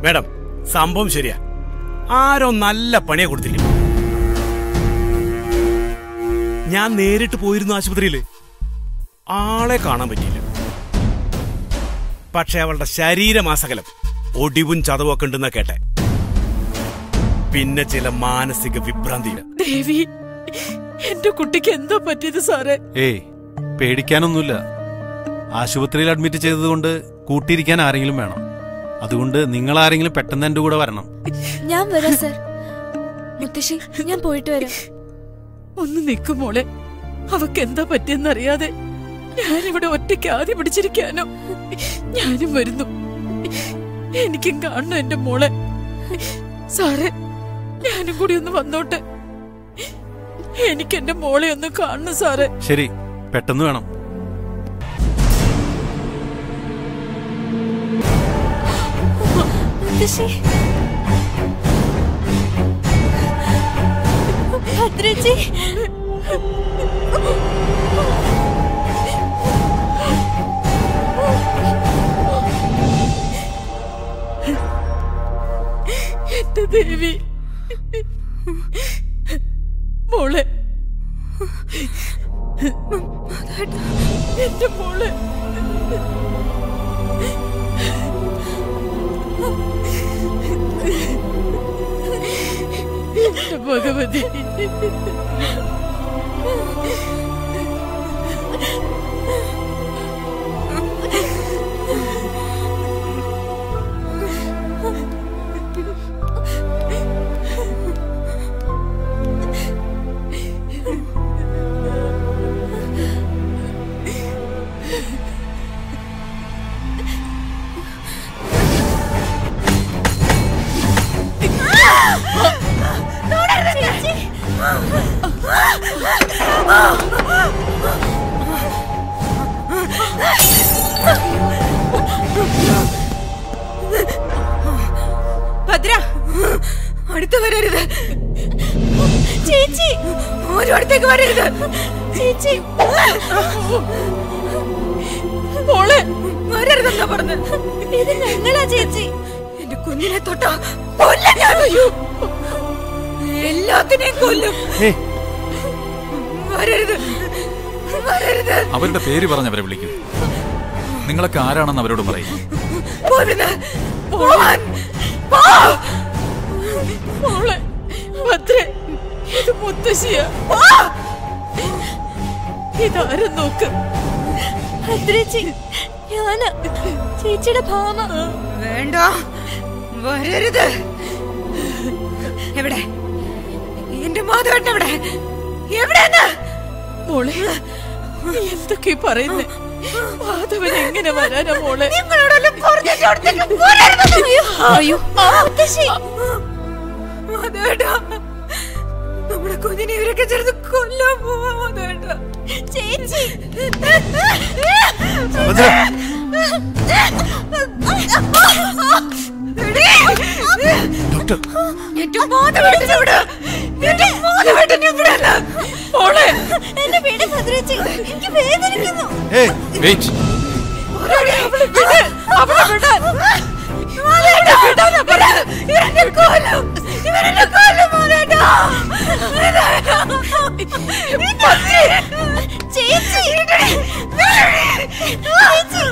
Madam സംഭവം ശരിയാ ആരോ നല്ല പണിയെ കൊടുത്തിരിക്കും ഞാൻ നേരിട്ട് പോയിരുന്നു ആശുപത്രിയില് ആളെ കാണാൻ പറ്റിയില്ല പക്ഷെ അവളുടെ ശരീരമാസകലം ഒടിവും ചതവും ഒക്കെ ഉണ്ടെന്നാ കേട്ടെ പിന്നെ ചില മാനസിക വിഭ്രാന്തിയില്ല ദേവി എന്റെ കുട്ടിക്ക് എന്താ പറ്റിയത് സാറേ ഏയ് പേടിക്കാനൊന്നുമില്ല ആശുപത്രിയിൽ അഡ്മിറ്റ് ചെയ്തതുകൊണ്ട് കൂട്ടിയിരിക്കാൻ ആരെങ്കിലും വേണം അതുകൊണ്ട് നിങ്ങൾ ആരെങ്കിലും പെട്ടെന്ന് എന്റെ കൂടെ വരണം ഞാൻ വരാം സർ മുത്തശ്ശി ഞാൻ പോയിട്ട് വരാം ഒന്ന് നിൽക്കും മോളെ അവക്ക് എന്താ പറ്റിയെന്നറിയാതെ ഞാനിവിടെ ഒറ്റയ്ക്ക് ആദ്യം പിടിച്ചിരിക്കാനോ ഞാനും വരുന്നു എനിക്കും കാണണം എന്റെ മോളെ സാറേ ഞാനും കൂടി ഒന്ന് വന്നോട്ടെ എനിക്ക് എന്റെ മോളെ ഒന്ന് കാണണം സാറേ ശരി പെട്ടെന്ന് വേണം മുത്തശ്ശി ഭദ്രജി എന്റെ ദേവി മോളെ എന്റെ മോളെ എന്റെ ഭഗവതി ഭദ്ര അടുത്ത് വരരുത് ചേച്ചി ഓരോ അടുത്തേക്ക് വരരുത് ചേച്ചി മോളെ വരരുതെന്നാ പറഞ്ഞ് ഇത് ഞങ്ങളാ ചേച്ചി എന്റെ കുഞ്ഞിനെ തൊട്ടാ കൊല്ലം ഞാൻ എല്ലാത്തിനെയും കൊല്ലും ഏയ് വരരുത് വരരുത് അവരുടെ പേര് പറഞ്ഞവരെ വിളിക്കൂ നിങ്ങളൊക്കെ ആരാണെന്ന് അവരോട് പറയും പോരുത് പോവാൻ പോ മോളെ ഭദ്രേ ഇത് മുത്തശ്ശിയാ പോ ഇതാരും നോക്ക് ഭദ്രജി ഞാന് ചേച്ചിയുടെ ഭാമ വേണ്ട വരരുത് എവിടെ എന്റെ മാധവേട്ടൻ എവിടെ എവിടെയെന്ന് മോളെ നീ എന്തൊക്കെ പറയുന്നേ മാധവൻ എങ്ങനെ വരാനാ മോളെ നിങ്ങളോടൊന്നും പറഞ്ഞിട്ട് അവിടത്തേക്ക് പോരരുതെന്ന്. അയ്യോ മുത്തശ്ശി മാധവേട്ടാ നമ്മുടെ കുഞ്ഞിനെ ഇവരൊക്കെ ചേർന്ന് കൊല്ലാൻ പോവാ മാധവേട്ടാ ചേച്ചി ഭദ്ര ഡോക്ടർ എന്റെ മാധവേട്ടൻ എവിടെ എന്റെ മാധവേട്ടൻ എവിടെയാണ് മോളെ എന്റെ വീട് ഭദ്രജി എനിക്ക് വേദനിക്കുന്നു ഏയ് വെയിറ്റ് അവളെ വിട് അവളെ വിട് മാധവേട്ടാ വിടാനാ പറഞ്ഞത് ഇവരെന്നെ കൊല്ലും ഇവരെന്നെ കൊല്ലും മാധവേട്ടാ ചേച്ചി ചേച്ചി